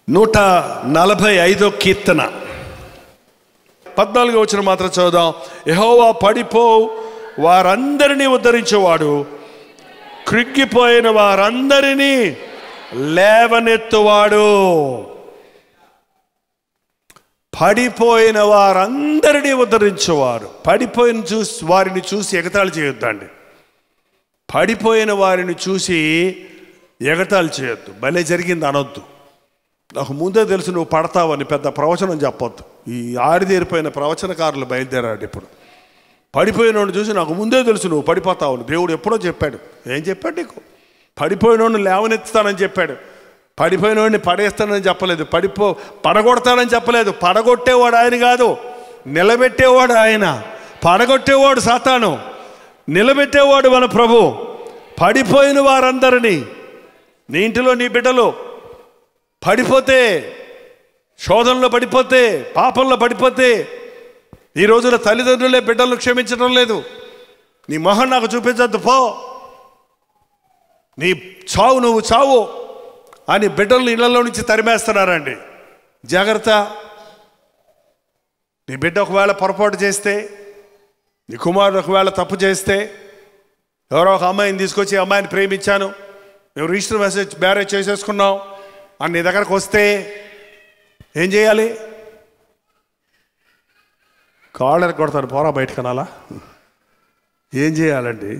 నూట నలభై ఐదో కీర్తన పద్నాలుగు వచ్చిన మాత్రం చదువుదాం యహోవా పడిపో వారందరినీ ఉద్ధరించేవాడు కృంగిపోయిన వారందరినీ లేవనెత్తువాడు పడిపోయిన వారందరినీ ఉద్ధరించేవారు పడిపోయిన చూసి వారిని చూసి ఎగతాళి చేయొద్దండి పడిపోయిన వారిని చూసి ఎగతాళి చేయొద్దు భలే జరిగింది అనొద్దు నాకు ముందే తెలుసు నువ్వు పడతావని పెద్ద ప్రవచనం చెప్పొద్దు ఈ ఆడిదేరిపోయిన ప్రవచనకారులు బయలుదేరాడు ఇప్పుడు పడిపోయినోడిని చూసి నాకు ముందే తెలుసు నువ్వు పడిపోతావని దేవుడు ఎప్పుడో చెప్పాడు ఏం చెప్పాడు నీకు పడిపోయినోడిని లేవనెత్తుతానని చెప్పాడు పడిపోయినోడిని పడేస్తానని చెప్పలేదు పడిపో పడగొడతానని చెప్పలేదు పడగొట్టేవాడు ఆయన కాదు నిలబెట్టేవాడు ఆయన పడగొట్టేవాడు సాతాను నిలబెట్టేవాడు మన ప్రభు పడిపోయిన వారందరినీ నీ ఇంటిలో నీ బిడ్డలు పడిపోతే శోధనలో పడిపోతే పాపంలో పడిపోతే ఈ రోజున తల్లిదండ్రులే బిడ్డలను క్షమించడం లేదు నీ మొహం నాకు చూపించద్దు పో నీ చావు నువ్వు చావు అని బిడ్డలను ఇళ్లలో నుంచి తరిమేస్తున్నారండి జాగ్రత్త నీ బిడ్డ ఒకవేళ పొరపాటు చేస్తే నీ కుమారుడు ఒకవేళ తప్పు చేస్తే ఎవరో ఒక అమ్మాయిని తీసుకొచ్చి "ఈ అమ్మాయిని ప్రేమించాను మేము రిజిస్టర్ మెసేజ్ మ్యారేజ్ చేసేసుకున్నాం అని నీ దగ్గరకు వస్తే ఏం చేయాలి కాళ్ళని కొడతాను పోరా బయట కనాలా ఏం చేయాలండి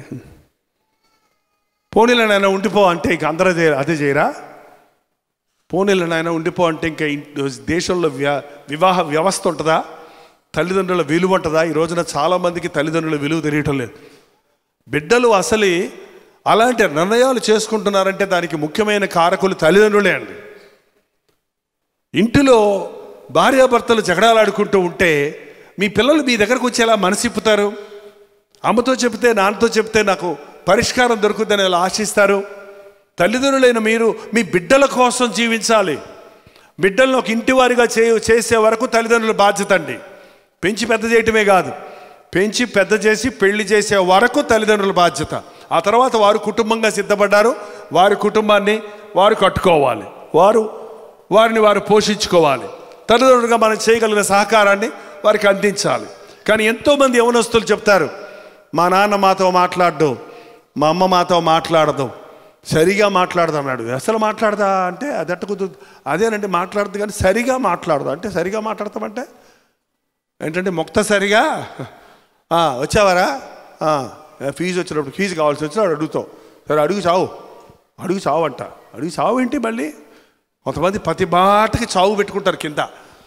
పోనీలో నాయన ఉండిపో అంటే ఇంక అందరూ అదే అదే చేయరా పోనీలో నాయన ఉండిపో అంటే ఇంకా ఇన్- దేశంలో వ్య- వివాహ వ్యవస్థ ఉంటుందా తల్లిదండ్రుల విలువ ఉంటుందా ఈ రోజున చాలామందికి తల్లిదండ్రుల విలువ తెలియటం లేదు బిడ్డలు అసలు అలాంటి నిర్ణయాలు చేసుకుంటున్నారంటే దానికి ముఖ్యమైన కారకులు తల్లిదండ్రులే అండి ఇంటిలో భార్యాభర్తలు జగడాలాడుకుంటూ ఉంటే మీ పిల్లలు మీ దగ్గరకు వచ్చేలా మనసిప్పుతారు అమ్మతో చెప్తే నాన్నతో చెప్తే నాకు పరిష్కారం దొరుకుతుందని అలా ఆశిస్తారు తల్లిదండ్రులైన మీరు మీ బిడ్డల కోసం జీవించాలి బిడ్డలను ఒక ఇంటి వారిగా చే చేసే వరకు తల్లిదండ్రుల బాధ్యత అండి పెంచి పెద్ద చేయటమే కాదు పెంచి పెద్ద చేసి పెళ్లి చేసే వరకు తల్లిదండ్రుల బాధ్యత ఆ తర్వాత వారు కుటుంబంగా సిద్ధపడ్డారు వారి కుటుంబాన్ని వారు కట్టుకోవాలి వారు వారిని వారు పోషించుకోవాలి తల్లిదండ్రులుగా మనం చేయగలిగిన సహకారాన్ని వారికి అందించాలి కానీ ఎంతోమంది యవనస్తులు చెప్తారు మా నాన్న మాతో మాట్లాడడు మా అమ్మ మాతో మాట్లాడదు సరిగా మాట్లాడదు అన్నాడు అసలు మాట్లాడదా అంటే అది ఎట్ట కుదురు అదేనండి మాట్లాడదు కానీ సరిగా మాట్లాడదు అంటే సరిగా మాట్లాడతామంటే ఏంటంటే మొక్త సరిగా "ఆ, వచ్చావారా "ఆ, ఫీజు వచ్చినప్పుడు ఫీజు కావాల్సి వచ్చినప్పుడు అడుగుతావు సరే అడుగు చావు అడుగు చావు అంట అడుగు చావు ఏంటి మళ్ళీ కొంతమంది ప్రతి బాటకి చావు పెట్టుకుంటారు కింద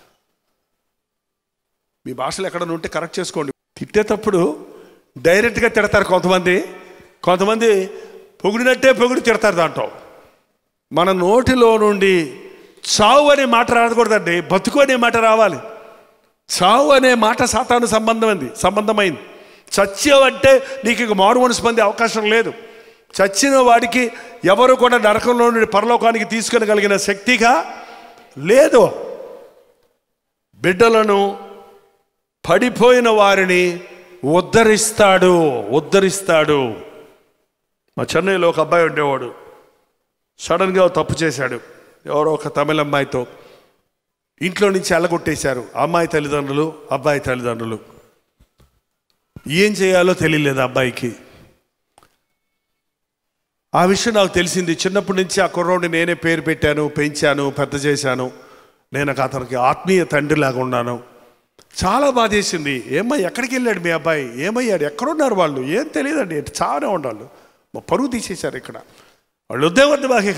మీ భాషలు ఎక్కడ ఉంటే కరెక్ట్ చేసుకోండి తిట్టేటప్పుడు డైరెక్ట్గా తిడతారు కొంతమంది కొంతమంది పొగిడినట్టే పొగిడి తిడతారు దాంట్లో మన నోటిలో నుండి చావు అనే మాట రాకూడదండి బతుకు అనే మాట రావాలి చావు అనే మాట సాతాను సంబంధమైంది సంబంధమైంది చచ్చావంటే నీకు ఇక మారు మనసు పొందే అవకాశం లేదు చచ్చిన వాడికి ఎవరు కూడా నరకంలో నుండి పరలోకానికి తీసుకెళ్ళగలిగిన శక్తిగా లేదు బిడ్డలను పడిపోయిన వారిని ఉద్ధరిస్తాడు ఉద్ధరిస్తాడు మా చెన్నైలో ఒక అబ్బాయి ఉండేవాడు సడన్గా ఓ తప్పు చేశాడు ఎవరో ఒక తమిళ అమ్మాయితో ఇంట్లో నుంచి అల్లగొట్టేశారు అమ్మాయి తల్లిదండ్రులు అబ్బాయి తల్లిదండ్రులు ఏం చేయాలో తెలియలేదు అబ్బాయికి ఆ విషయం నాకు తెలిసింది చిన్నప్పటి నుంచి ఆ కుర్రోడిని నేనే పేరు పెట్టాను పెంచాను పెద్ద చేశాను నేను ఒక అతనికి ఆత్మీయ తండ్రిలాగా ఉన్నాను చాలా బాధేసింది ఏమ్మా ఎక్కడికి వెళ్ళాడు మీ అబ్బాయి ఏమయ్యాడు ఎక్కడున్నారు వాళ్ళు ఏం తెలియదండి చాలానే ఉండాలి మా పరువు తీసేశారు ఇక్కడ వాళ్ళు ఉద్యోగం బాహిక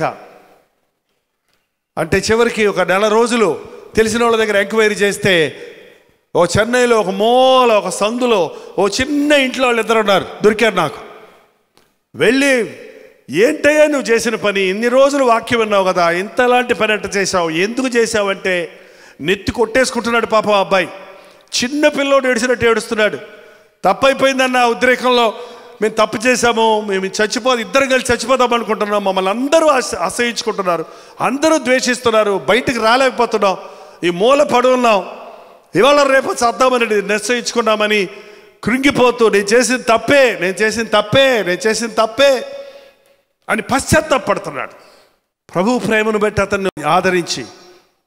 అంటే చివరికి ఒక నెల రోజులు తెలిసిన వాళ్ళ దగ్గర ఎంక్వైరీ చేస్తే ఓ చెన్నైలో ఒక మూల ఒక సందులో ఓ చిన్న ఇంట్లో వాళ్ళు ఇద్దరు ఉన్నారు దొరికారు నాకు వెళ్ళి ఏంటయ్యా నువ్వు చేసిన పని ఇన్ని రోజులు వాక్యం విన్నావు కదా ఇంతలాంటి పని అంట చేశావు ఎందుకు చేశావంటే నెత్తి కొట్టేసుకుంటున్నాడు పాపం ఆ అబ్బాయి చిన్న పిల్లోడు ఏడిచినట్టు ఏడుస్తున్నాడు తప్పైపోయిందన్న ఉద్రేకంలో మేము తప్పు చేశాము మేము చచ్చిపో ఇద్దరం కలిసి చచ్చిపోదాం అనుకుంటున్నాం మమ్మల్ని అందరూ అస అసహించుకుంటున్నారు అందరూ ద్వేషిస్తున్నారు బయటికి రాలేకపోతున్నాం ఈ మూల పడి ఉన్నాం ఇవాళ రేపు చద్దామని నిశ్చయించుకున్నామని కృంగిపోతూ నేను చేసిన తప్పే నేను చేసిన తప్పే నేను చేసిన తప్పే అని పశ్చాత్తాపడుతున్నాడు ప్రభు ప్రేమను బట్టి అతన్ని ఆదరించి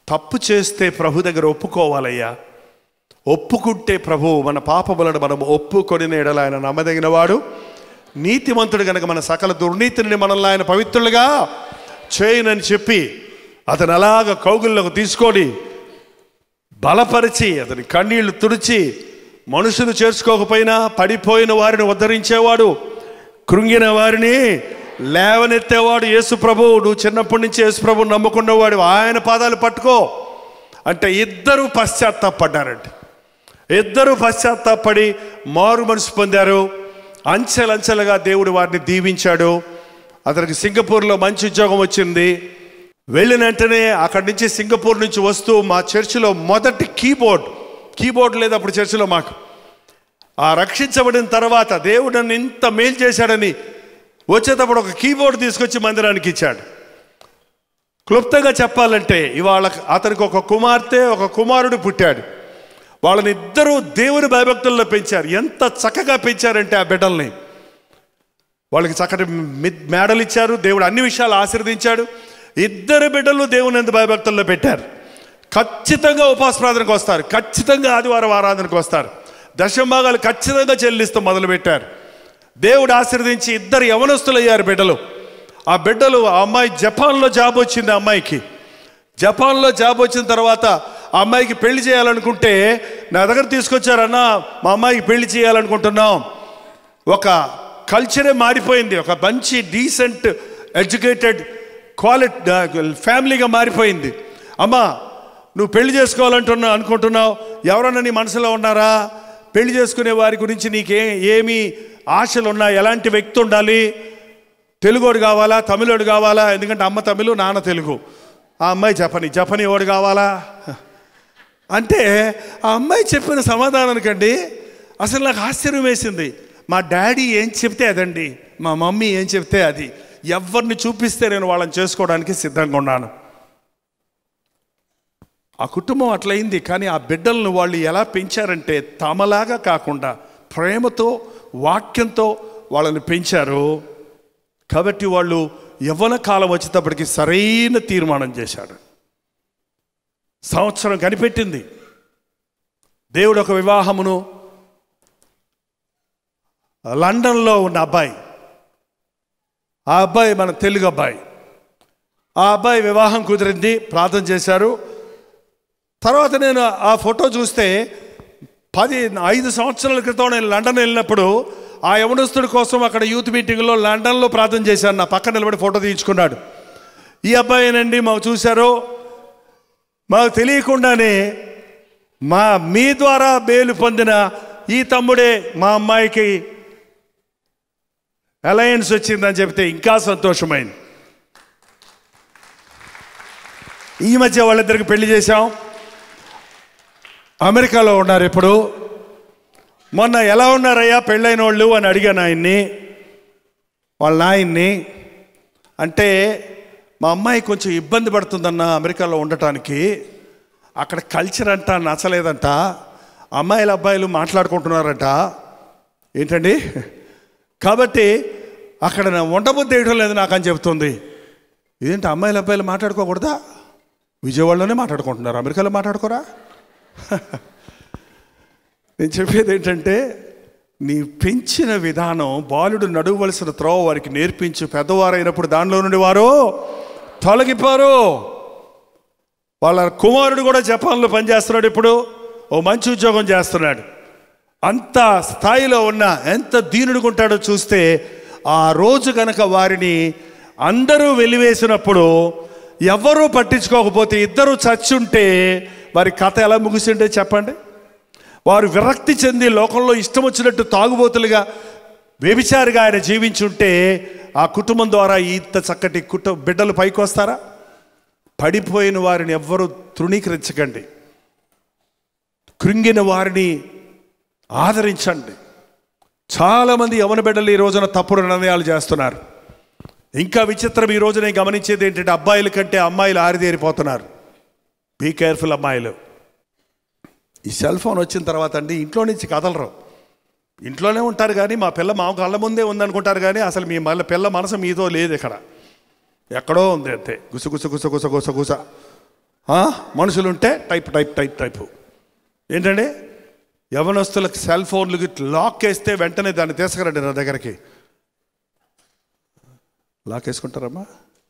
తప్పు చేస్తే ప్రభు దగ్గర ఒప్పుకోవాలయ్యా ఒప్పుకుంటే ప్రభు మన పాపములను మనం ఒప్పుకొని ఎడల ఆయన నమ్మదగిన వాడు నీతిమంతుడు గనక మన సకల దుర్నీతిని మనల్ని ఆయన పవిత్రులుగా చేయనని చెప్పి అతను అలాగ కౌగుల్లోకి తీసుకొని బలపరిచి అతని కన్నీళ్లు తుడిచి మనుషులు చేర్చుకోకపోయినా పడిపోయిన వారిని ఉద్ధరించేవాడు కృంగిన వారిని లేవనెత్తేవాడు యేసు ప్రభు నువ్వు చిన్నప్పటి నుంచి యేసు ప్రభు నమ్ముకున్నవాడు ఆయన పాదాలు పట్టుకో అంటే ఇద్దరు పశ్చాత్తాపడ్డారండి ఇద్దరు పశ్చాత్తాపడి మారు మనసు పొందారు అంచెలంచెలుగా దేవుడు వారిని దీవించాడు అతనికి సింగపూర్లో మంచి ఉద్యోగం వచ్చింది వెళ్ళిన వెంటనే అక్కడి నుంచి సింగపూర్ నుంచి వస్తూ మా చర్చిలో మొదటి కీబోర్డ్ కీబోర్డ్ లేదు అప్పుడు చర్చిలో మాకు ఆ రక్షించబడిన తర్వాత దేవుడు నన్ను ఇంత మేలు చేశాడని వచ్చేటప్పుడు ఒక కీబోర్డ్ తీసుకొచ్చి మందిరానికి ఇచ్చాడు క్లుప్తంగా చెప్పాలంటే ఇవాళ అతనికి ఒక కుమార్తె ఒక కుమారుడు పుట్టాడు వాళ్ళని ఇద్దరూ దేవుని భయభక్తుల్లో పెంచారు ఎంత చక్కగా పెంచారంటే ఆ బిడ్డల్ని వాళ్ళకి చక్కటి మి- మేడలు ఇచ్చారు దేవుడు అన్ని విషయాలు ఆశీర్వదించాడు ఇద్దరు బిడ్డలు దేవుని ఎంత భయభక్తుల్లో పెట్టారు ఖచ్చితంగా ఉపాస ప్రార్థనకు వస్తారు ఖచ్చితంగా ఆదివారం ఆరాధనకు వస్తారు దశంభాగాలు ఖచ్చితంగా చెల్లిస్తూ మొదలుపెట్టారు దేవుడు ఆశీర్వదించి ఇద్దరు యవనస్తులు అయ్యారు బిడ్డలు ఆ బిడ్డలు ఆ అమ్మాయి జపాన్లో జాబ్ వచ్చింది ఆ అమ్మాయికి జపాన్లో జాబ్ వచ్చిన తర్వాత ఆ అమ్మాయికి పెళ్లి చేయాలనుకుంటే నా దగ్గర తీసుకొచ్చారన్నా మా అమ్మాయికి పెళ్లి చేయాలనుకుంటున్నాం ఒక కల్చరే మారిపోయింది ఒక మంచి డీసెంట్ ఎడ్యుకేటెడ్ క్వాలిటీ ఫ్యామిలీగా మారిపోయింది అమ్మా నువ్వు పెళ్లి చేసుకోవాలంటున్నా అనుకుంటున్నావు ఎవరన్నా నీ మనసులో ఉన్నారా పెళ్లి చేసుకునే వారి గురించి నీకే ఏమి ఆశలు ఉన్నాయి ఎలాంటి వ్యక్తి ఉండాలి తెలుగోడు కావాలా తమిళోడు కావాలా ఎందుకంటే అమ్మ తమిళు నాన్న తెలుగు ఆ అమ్మాయి జపని జపని ఓడు కావాలా అంటే ఆ అమ్మాయి చెప్పిన సమాధానానికండి అసలు నాకు ఆశ్చర్యం వేసింది మా డాడీ ఏం చెప్తే అదండి మా మమ్మీ ఏం చెప్తే అది ఎవరిని చూపిస్తే నేను వాళ్ళని చేసుకోవడానికి సిద్ధంగా ఉన్నాను ఆ కుటుంబం అట్లయింది కానీ ఆ బిడ్డలను వాళ్ళు ఎలా పెంచారంటే తమలాగా కాకుండా ప్రేమతో వాక్యంతో వాళ్ళని పెంచారు కాబట్టి వాళ్ళు యవ్వన కాలం వచ్చేటప్పటికి సరైన తీర్మానం చేశారు సంవత్సరం కనిపెట్టింది దేవుడు ఒక వివాహమును లండన్లో ఉన్న అబ్బాయి ఆ అబ్బాయి మన తెలుగు అబ్బాయి ఆ అబ్బాయి వివాహం కుదిరింది ప్రార్థన చేశారు తర్వాత నేను ఆ ఫోటో చూస్తే పది ఐదు సంవత్సరాల క్రితం నేను లండన్ వెళ్ళినప్పుడు ఆ యవనస్తుడి కోసం అక్కడ యూత్ మీటింగ్లో లండన్లో ప్రార్థన చేశాను నా పక్కన నిలబడి ఫోటో తీయించుకున్నాడు ఈ అబ్బాయినండి మాకు చూశారు మాకు తెలియకుండానే మా మీ ద్వారా మేలు పొందిన ఈ తమ్ముడే మా అమ్మాయికి అలయన్స్ వచ్చిందని చెప్తే ఇంకా సంతోషమైంది ఈ మధ్య వాళ్ళిద్దరికి పెళ్లి చేశాం అమెరికాలో ఉన్నారు ఇప్పుడు మొన్న ఎలా ఉన్నారయ్యా పెళ్ళైన వాళ్ళు అని అడిగాను ఆయన్ని వాళ్ళ నాయన్ని అంటే మా అమ్మాయి కొంచెం ఇబ్బంది పడుతుందన్న అమెరికాలో ఉండటానికి అక్కడ కల్చర్ అంట నచ్చలేదంట అమ్మాయిలు అబ్బాయిలు మాట్లాడుకుంటున్నారంట ఏంటండి కాబట్టి అక్కడ నా ఉండబుద్ధి వేయడం లేదు నాకు అని చెప్తుంది ఇదేంటి అమ్మాయిలు అబ్బాయిలు మాట్లాడుకోకూడదా విజయవాడలోనే మాట్లాడుకుంటున్నారు అమెరికాలో మాట్లాడుకోరా నేను చెప్పేది ఏంటంటే నీ పెంచిన విధానం బాలుడు నడువలసిన త్రోవ వారికి నేర్పించు పెద్దవారైనప్పుడు దానిలో నుండి వారు తొలగిపోరు వాళ్ళ కుమారుడు కూడా జపాన్లో పనిచేస్తున్నాడు ఇప్పుడు ఓ మంచి ఉద్యోగం చేస్తున్నాడు అంత స్థాయిలో ఉన్న ఎంత దీనుడుగా ఉంటాడో చూస్తే ఆ రోజు కనుక వారిని అందరూ వెలివేసినప్పుడు ఎవరూ పట్టించుకోకపోతే ఇద్దరు చచ్చుంటే వారి కథ ఎలా ముగిసిండే చెప్పండి వారు విరక్తి చెంది లోకంలో ఇష్టం వచ్చినట్టు తాగుబోతులుగా వ్యభిచారిగా ఆయన జీవించుంటే ఆ కుటుంబం ద్వారా ఇంత చక్కటి కుటుంబ బిడ్డలు పైకి వస్తారా పడిపోయిన వారిని ఎవ్వరూ తృణీకరించకండి కృంగిన వారిని ఆదరించండి చాలామంది యవన బిడ్డలు ఈ రోజున తప్పుడు నిర్ణయాలు చేస్తున్నారు ఇంకా విచిత్రం ఈ రోజు నేను గమనించేది ఏంటంటే అబ్బాయిల కంటే అమ్మాయిలు ఆరిదేరిపోతున్నారు బీ కేర్ఫుల్ అమ్మాయిలు ఈ సెల్ ఫోన్ వచ్చిన తర్వాత అండి ఇంట్లో నుంచి కదలరు ఇంట్లోనే ఉంటారు కానీ మా పిల్ల మా కళ్ళ ముందే ఉందనుకుంటారు కానీ అసలు మీ మళ్ళీ పిల్ల మనసు మీతో లేదు ఇక్కడ ఎక్కడో ఉంది అంతే గుస గుస గుస గుస గుస గుస ఆ, మనుషులుంటే టైప్ టైప్ టైప్ టైప్ ఏంటండి యవనస్తులకు సెల్ ఫోన్లకి లాక్ వేస్తే వెంటనే దాన్ని తీసుకురండి నా దగ్గరికి లాక్ వేసుకుంటారమ్మా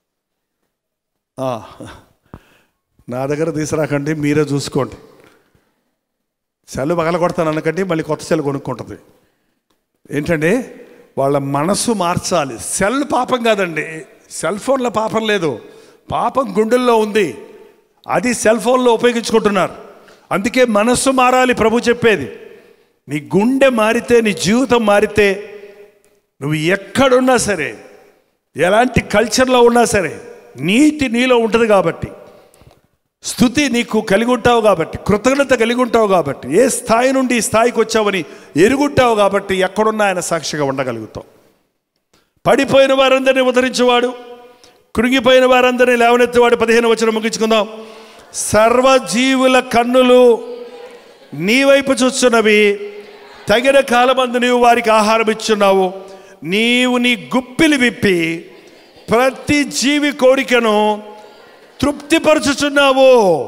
ఆ, నా దగ్గర తీసుకురాకండి మీరే చూసుకోండి సెల్ పగల కొడతాను అనకండి మళ్ళీ కొత్త సెల్ కొనుక్కుంటుంది ఏంటండి వాళ్ళ మనసు మార్చాలి సెల్ పాపం కాదండి సెల్ ఫోన్లో పాపం లేదు పాపం గుండెల్లో ఉంది అది సెల్ ఫోన్లో ఉపయోగించుకుంటున్నారు అందుకే మనస్సు మారాలి ప్రభు చెప్పేది నీ గుండె మారితే నీ జీవితం మారితే నువ్వు ఎక్కడున్నా సరే ఎలాంటి కల్చర్లో ఉన్నా సరే నీతి నీలో ఉంటుంది కాబట్టి స్థుతి నీకు కలిగి ఉంటావు కాబట్టి కృతజ్ఞత కలిగి ఉంటావు కాబట్టి ఏ స్థాయి నుండి ఈ స్థాయికి వచ్చావని ఎరుగుంటావు కాబట్టి ఎక్కడున్నా ఆయన సాక్షిగా ఉండగలుగుతావు పడిపోయిన వారందరినీ ఉద్ధరించేవాడు కృంగిపోయిన వారందరినీ లేవనెత్తేవాడు పదిహేను వచ్చిన ముగించుకుందాం సర్వజీవుల కన్నులు నీ వైపు చూస్తున్నవి తగిన కాలమందు నీవు వారికి ఆహారం ఇచ్చున్నావు నీవు నీ గుప్పిలి విప్పి ప్రతి జీవి కోరికను తృప్తిపరచుచున్నావు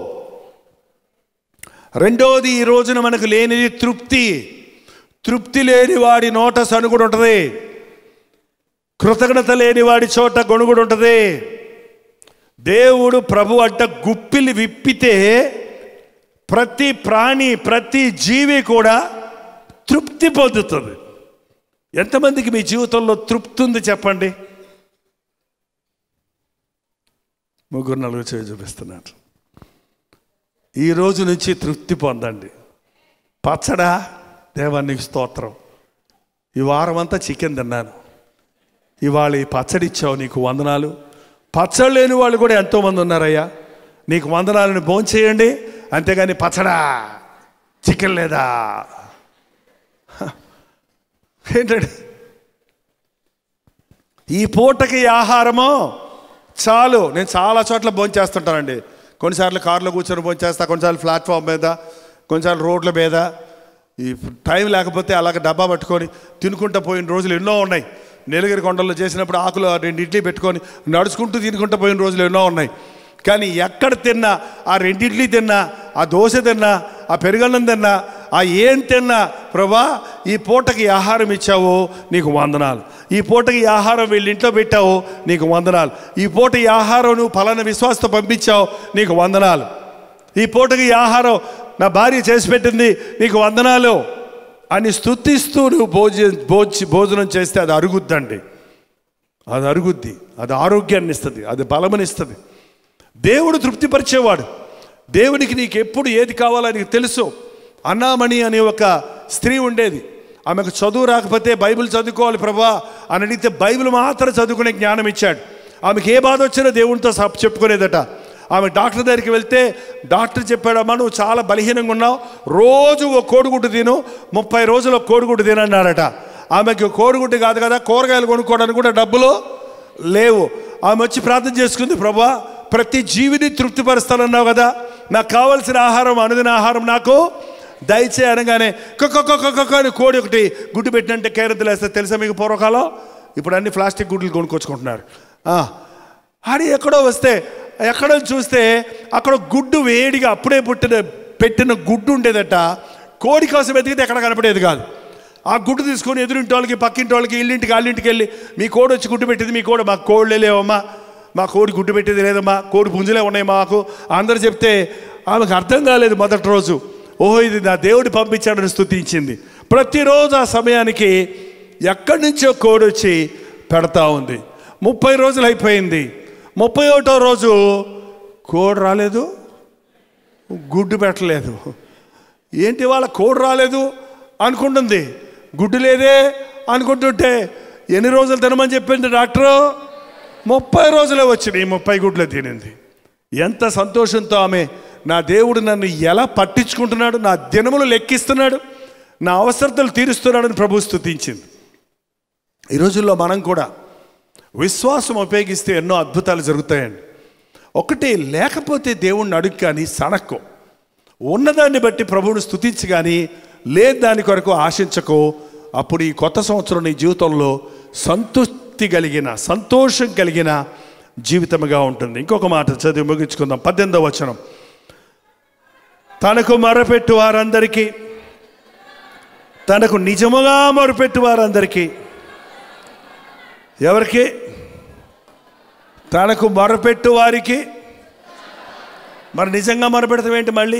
రెండోది ఈ రోజున మనకు లేనిది తృప్తి తృప్తి లేని వాడి నోట సనుగుడు ఉంటుంది కృతజ్ఞత లేని వాడి చోట గొణుగుడు ఉంటుంది దేవుడు ప్రభు అంట గుప్పిలి విప్పితే ప్రతి ప్రాణి ప్రతి జీవి కూడా తృప్తి పొందుతుంది ఎంతమందికి మీ జీవితంలో తృప్తి ఉంది చెప్పండి ముగ్గురు నలుగురు చేయి చూపిస్తున్నారు ఈ రోజు నుంచి తృప్తి పొందండి పచ్చడా దేవానికి స్తోత్రం ఈ వారం అంతా చికెన్ తిన్నాను ఇవాళ ఈ పచ్చడి ఇచ్చావు నీకు వందనాలు పచ్చడి లేని వాళ్ళు కూడా ఎంతోమంది ఉన్నారయ్యా నీకు వందనాలను భోంచేయండి అంతేగాని పచ్చడా చికెన్ లేదా హ. ఏంటండి ఈ పూటకి ఈ ఆహారము చాలు నేను చాలా చోట్ల భోంచేస్తుంటానండి కొన్నిసార్లు కారులో కూర్చొని భోంచేస్తా కొన్నిసార్లు ప్లాట్ఫామ్ మీద కొన్నిసార్లు రోడ్ల మీద ఈ టైం లేకపోతే అలాగ డబ్బా పట్టుకొని తినుకుంటూ పోయిన రోజులు ఎన్నో ఉన్నాయి నీలగిరి కొండల్లో చేసినప్పుడు ఆకులు రెండు ఇడ్లీ పెట్టుకొని నడుచుకుంటూ తినుకుంటూ పోయిన రోజులు ఎన్నో ఉన్నాయి కానీ ఎక్కడ తిన్నా ఆ రెండిడ్లీ తిన్నా ఆ దోశ తిన్నా ఆ పెరుగన్నం తిన్నా ఆ ఏం తిన్నా ప్రభా ఈ పూటకి ఈ ఆహారం ఇచ్చావు నీకు వందనాలు ఈ పూటకి ఈ ఆహారం వీళ్ళ ఇంట్లో పెట్టావు నీకు వందనాలు ఈ పూట ఈ ఆహారం నువ్వు ఫలానా విశ్వాసతో పంపించావు నీకు వందనాలు ఈ పూటకి ఈ ఆహారం నా భార్య చేసి పెట్టింది నీకు వందనాలు అని స్తుతిస్తూ నువ్వు భోజ భోజి భోజనం చేస్తే అది అరుగుద్దండి అది అరుగుద్ది అది ఆరోగ్యాన్ని ఇస్తుంది అది బలమనిస్తుంది దేవుడు తృప్తిపరిచేవాడు దేవునికి నీకు ఎప్పుడు ఏది కావాలో నీకు తెలుసు అన్నామణి అనే ఒక స్త్రీ ఉండేది ఆమెకు చదువు రాకపోతే బైబిల్ చదువుకోవాలి ప్రభా అని అడిగితే బైబిల్ మాత్రం చదువుకునే జ్ఞానం ఇచ్చాడు ఆమెకి ఏ బాధ వచ్చినా దేవునితో సప్ చెప్పుకునేదట ఆమె డాక్టర్ దగ్గరికి వెళ్తే డాక్టర్ చెప్పాడమ్మా నువ్వు చాలా బలహీనంగా ఉన్నావు రోజు ఒక కోడిగుడ్డు తిను ముప్పై రోజులు ఒక కోడిగుడ్డు తినన్నారట ఆమెకి కోడిగుడ్డు కాదు కదా కూరగాయలు కొనుక్కోవడానికి కూడా డబ్బులు లేవు ఆమె వచ్చి ప్రార్థన చేసుకుంది ప్రభా ప్రతి జీవిని తృప్తిపరుస్తానన్నావు కదా నాకు కావలసిన ఆహారం అనుదిన ఆహారం నాకు దయచే అనగానే కుక్క కుక్క కుక్క అని కోడి ఒకటి గుడ్డు పెట్టినంటే కేరతలు వేస్తే తెలుసా మీకు పూర్వకాలం ఇప్పుడు అన్ని ప్లాస్టిక్ గుడ్లు కొనుక్కొచ్చుకుంటున్నారు ఆ, ఆడి ఎక్కడో వస్తే ఎక్కడో చూస్తే అక్కడ గుడ్డు వేడిగా అప్పుడే పుట్టిన పెట్టిన గుడ్డు ఉండేదట కోడి కోసం ఎదిగితే ఎక్కడ కనపడేది కాదు ఆ గుడ్డు తీసుకొని ఎదురింటి వాళ్ళకి పక్కింటి వాళ్ళకి ఇల్లింటికి వాళ్ళింటికి వెళ్ళి మీ కోడి వచ్చి గుడ్డు పెట్టింది మీ కోడి మాకు కోళ్ళే లేవమ్మా మా కోడి గుడ్డు పెట్టేది లేదమ్మా కోడి పుంజులే ఉన్నాయి మాకు అందరు చెప్తే ఆమెకు అర్థం కాలేదు మొదటి రోజు ఓహో ఇది నా దేవుడు పంపించాడని స్తుతించింది ప్రతిరోజు ఆ సమయానికి ఎక్కడి నుంచో కోడి వచ్చి పెడతా ఉంది ముప్పై రోజులు అయిపోయింది ముప్పై ఒకటో రోజు కోడి రాలేదు గుడ్డు పెట్టలేదు ఏంటి వాళ్ళ కోడి రాలేదు అనుకుంటుంది గుడ్డు లేదే అనుకుంటుంటే ఎన్ని రోజులు తినమని చెప్పింది డాక్టరు ముప్పై రోజులే వచ్చినాయి ముప్పై గుడ్లు తినింది ఎంత సంతోషంతో ఆమె నా దేవుడు నన్ను ఎలా పట్టించుకుంటున్నాడు నా దినములు లెక్కిస్తున్నాడు నా అవసరతలు తీరుస్తున్నాడని ప్రభు స్తుతించింది ఈ రోజుల్లో మనం కూడా విశ్వాసం ఉపయోగిస్తే ఎన్నో అద్భుతాలు జరుగుతాయండి ఒకటి లేకపోతే దేవుణ్ణి అడుగు కానీ సనక్కు ఉన్నదాన్ని బట్టి ప్రభువుని స్తుతించి కానీ లేదు దాని కొరకు ఆశించకు అప్పుడు ఈ కొత్త సంవత్సరం నీ జీవితంలో సంతృప్తి కలిగిన సంతోషం కలిగిన జీవితముగా ఉంటుంది ఇంకొక మాట చదివి ముగించుకుందాం పద్దెనిమిదవ వచనం తనకు మొరపెట్టు వారందరికీ తనకు నిజముగా మొరపెట్టు వారందరికీ ఎవరికి తనకు మొరపెట్టు వారికి మరి నిజంగా మొరపెడతాం ఏంటి మళ్ళీ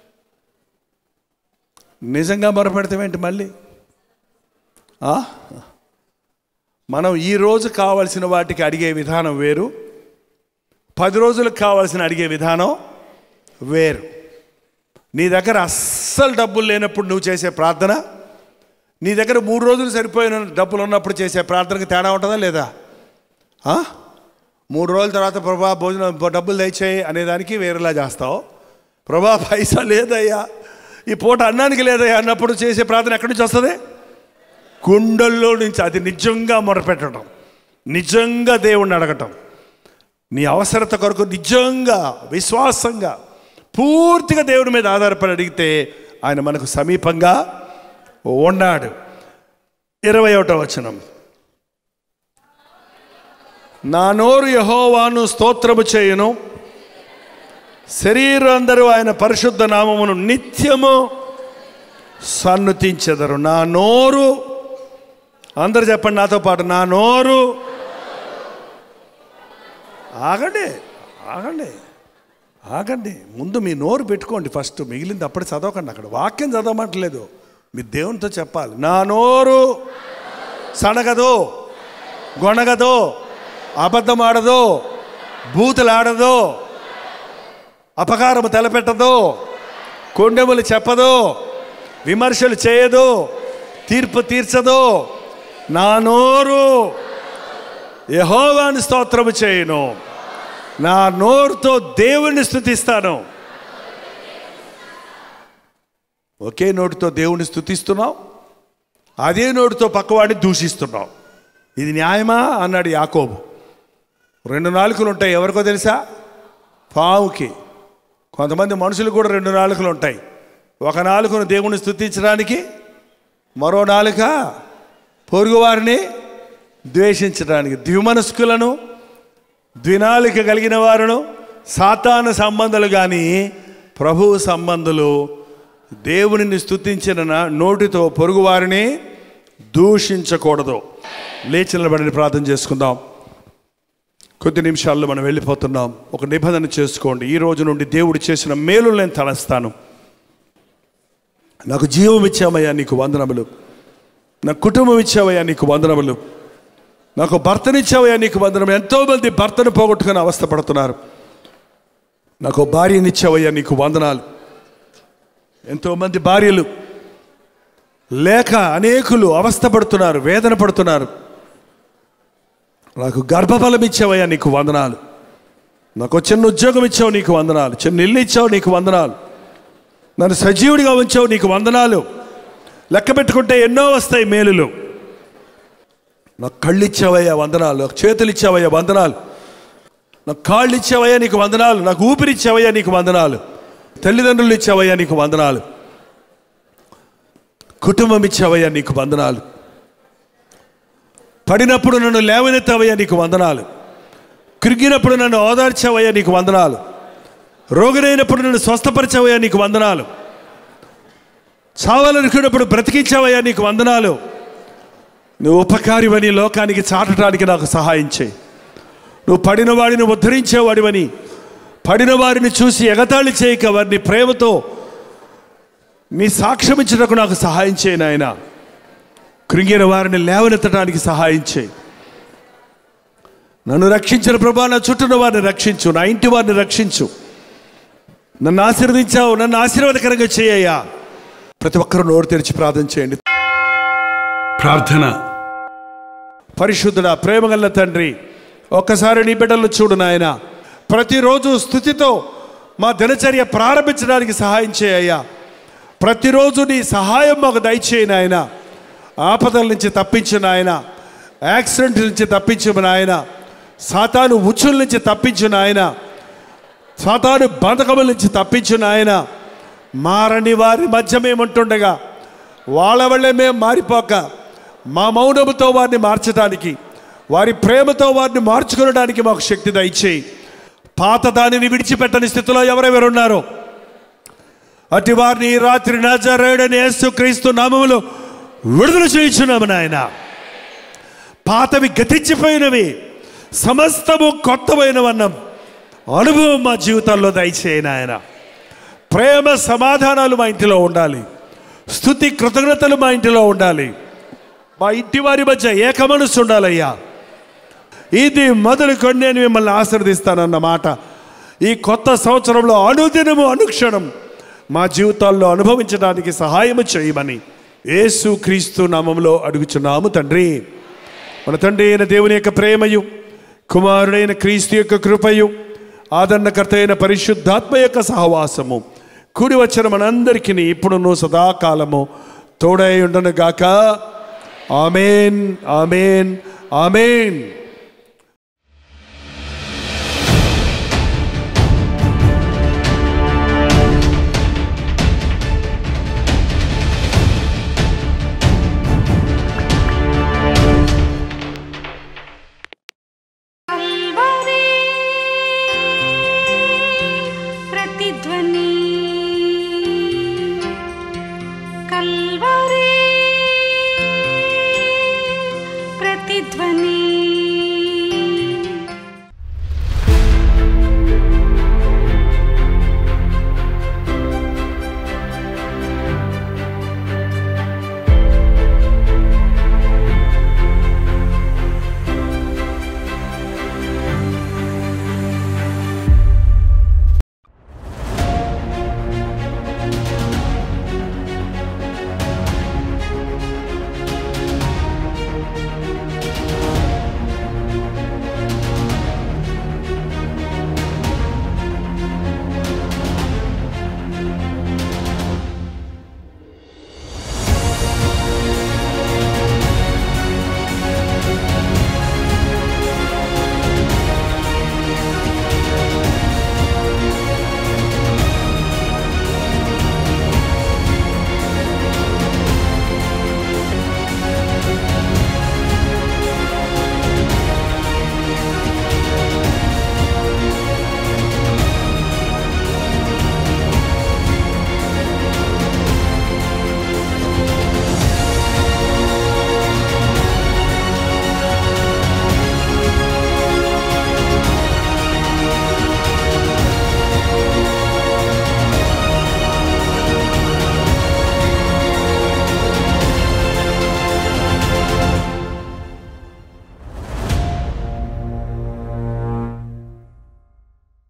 నిజంగా మొరపెడతాం ఏంటి మళ్ళీ ఆ? మనం ఈ రోజు కావలసిన వాటికి అడిగే విధానం వేరు పది రోజులకు కావాల్సిన అడిగే విధానం వేరు నీ దగ్గర అస్సలు డబ్బులు లేనప్పుడు నువ్వు చేసే ప్రార్థన నీ దగ్గర మూడు రోజులు సరిపోయిన డబ్బులు ఉన్నప్పుడు చేసే ప్రార్థనకి తేడా ఉంటుందా లేదా ఆ? మూడు రోజుల తర్వాత ప్రభా భోజనం డబ్బులు దయచేయి అనేదానికి వేరేలా చేస్తావు ప్రభా పైసా లేదయ్యా ఈ పూట అన్నానికి లేదయ్యా అన్నప్పుడు చేసే ప్రార్థన ఎక్కడి నుంచి వస్తుంది గుండెల్లో నుంచి అది నిజంగా మొరపెట్టడం నిజంగా దేవుణ్ణి అడగటం నీ అవసరత కొరకు నిజంగా విశ్వాసంగా పూర్తిగా దేవుని మీద ఆధారపడి అడిగితే ఆయన మనకు సమీపంగా ఉన్నాడు ఇరవై ఒకటో వచనం నా నోరు యహోవాను స్తోత్రము చేయును శరీరం అందరూ ఆయన పరిశుద్ధ నామమును నిత్యము సన్నుతించెదరు నా నోరు అందరు చెప్పండి నాతో పాటు నా నోరు ఆగండి ఆగండి ఆగండి ముందు మీ నోరు పెట్టుకోండి ఫస్ట్ మిగిలింది అప్పుడే చదవకండి అక్కడ వాక్యం చదవమంటలేదు మీ దేవునితో చెప్పాలి నా నోరు సనగదు గొనగదు అబద్ధం ఆడదు బూతులాడదు అపకారము తలపెట్టదు కొండెములు చెప్పదు విమర్శలు చేయదు తీర్పు తీర్చదు నా నోరు యహోవాని స్తోత్రము చేయను నా నోరుతో దేవుణ్ణి స్థుతిస్తాను ఒకే నోటితో దేవుణ్ణి స్థుతిస్తున్నాం అదే నోటితో పక్కవాడిని దూషిస్తున్నాం ఇది న్యాయమా అన్నాడు యాకోబు రెండు నాలుకలు ఉంటాయి ఎవరికో తెలుసా పావుకి కొంతమంది మనుషులు కూడా రెండు నాలుకలు ఉంటాయి ఒక నాలుకను దేవుణ్ణి స్థుతించడానికి మరో నాలుక పొరుగువారిని ద్వేషించడానికి ద్విమనస్కులను ద్వినాలిక కలిగిన వారును సాతాన సంబంధాలు కానీ ప్రభువు సంబంధులు దేవునిని స్థుతించిన నా- నోటితో పొరుగువారిని దూషించకూడదు లేచి నిలబడి ప్రార్థన చేసుకుందాం కొద్ది నిమిషాల్లో మనం వెళ్ళిపోతున్నాం ఒక నిబంధన చేసుకోండి ఈ రోజు నుండి దేవుడు చేసిన మేలు నేను తలస్తాను నాకు జీవం ఇచ్చామయ్యా నీకు వందనములు నా కుటుంబం ఇచ్చావయ్యా నీకు వందనములు నాకు భర్తనిచ్చావయ్యా నీకు వందనం ఎంతోమంది భర్తను పోగొట్టుకుని అవస్థపడుతున్నారు నాకు భార్యనిచ్చావయ్యా నీకు వందనాలు ఎంతోమంది భార్యలు లేక అనేకులు అవస్థపడుతున్నారు వేదన పడుతున్నారు నాకు గర్భఫలం ఇచ్చావయ్యా నీకు వందనాలు నాకు చిన్న ఉద్యోగం ఇచ్చావు నీకు వందనాలు చిన్న ఇల్లు ఇచ్చావు నీకు వందనాలు నన్ను సజీవుడిగా ఉంచావు నీకు వందనాలు లెక్క పెట్టుకుంటే ఎన్నో వస్తాయి మేలులు నాకు కళ్ళు ఇచ్చావయ్యా వందనాలు నాకు చేతులు ఇచ్చావయ్యా వందనాలు నాకు కాళ్ళు ఇచ్చావయ్యా నీకు వందనాలు నాకు ఊపిరి ఇచ్చావయ్యా నీకు వందనాలు తల్లిదండ్రులు ఇచ్చావయ్యా నీకు వందనాలు కుటుంబం ఇచ్చావయ్యా నీకు వందనాలు పడినప్పుడు నన్ను లేవనెత్తావయ్యా నీకు వందనాలు కృంగినప్పుడు నన్ను ఓదార్చావయ్యా నీకు వందనాలు రోగునైనప్పుడు నన్ను స్వస్థపరిచావయ్యా నీకు వందనాలు చావాలనుకున్నప్పుడు బ్రతికించావయ్యా నీకు వందనాలు నువ్వు ఉపకారివని లోకానికి చాటడానికి నాకు సహాయం చేయి నువ్వు పడిన వాడిని ఉద్ధరించేవాడివని పడిన వారిని చూసి ఎగతాళి చేయక వారిని ప్రేమతో నీ సాక్ష్యం ఇచ్చినకు నాకు సహాయం చేయి నాయన కృంగిన వారిని లేవనెత్తడానికి సహాయం చేయి నన్ను రక్షించిన ప్రభా నా చుట్టూన వారిని రక్షించు నా ఇంటి వారిని రక్షించు నన్ను ఆశీర్వదించావు నన్ను ఆశీర్వాదకరంగా చేయ్యా ప్రతి ఒక్కరూ నోరు తెరిచి ప్రార్థన చేయండి ప్రార్థన పరిశుద్ధుడా ప్రేమగల్ల తండ్రి ఒక్కసారి నీ బిడ్డలు చూడు నాయన ప్రతిరోజు స్థుతితో మా దినచర్య ప్రారంభించడానికి సహాయం చేయ్యా ప్రతిరోజు నీ సహాయం మాకు దయచేయి నాయన ఆపదల నుంచి తప్పించు నాయన యాక్సిడెంట్ నుంచి తప్పించు నాయన సాతాను ఉచ్చుల నుంచి తప్పించు నాయన సాతాను బంధకముల నుంచి తప్పించు నాయన మారని వారి మధ్య మేముంటుండగా వాళ్ళ వల్లే మేము మారిపోక మా మౌనముతో వారిని మార్చడానికి వారి ప్రేమతో వారిని మార్చుకోవడానికి మాకు శక్తి దయచేయి పాత దానిని విడిచిపెట్టని స్థితిలో ఎవరెవరు ఉన్నారో అటు వారిని ఈ రాత్రి నజరేడని యేసుక్రీస్తు నామములో విడుదల చేయించున్నాము నాయన పాతవి గతించిపోయినవి సమస్తము కొత్తమైనవన్నాం అనుభవం మా జీవితాల్లో దయచేయను ఆయన ప్రేమ సమాధానాలు మా ఇంటిలో ఉండాలి స్థుతి కృతజ్ఞతలు మా ఇంటిలో ఉండాలి మా ఇంటి వారి మధ్య ఏక మనసు ఉండాలయ్యా ఇది మొదలుకొని నేను మిమ్మల్ని ఆశీర్దిస్తానన్న మాట ఈ కొత్త సంవత్సరంలో అనుదినము అనుక్షణం మా జీవితాల్లో అనుభవించడానికి సహాయము చేయమని యేసు క్రీస్తు నామంలో అడుగుచున్నాము తండ్రి మన తండ్రి అయిన దేవుని యొక్క ప్రేమయు కుమారుడైన క్రీస్తు యొక్క కృపయు ఆదరణకర్త అయిన పరిశుద్ధాత్మ యొక్క సహవాసము కూడి వచ్చిన మనందరికీ ఇప్పుడును సదాకాలము తోడై ఉండను గాక ఆమెన్ ఆమెన్ ఆమెన్ కల్వరి ప్రతిధ్వని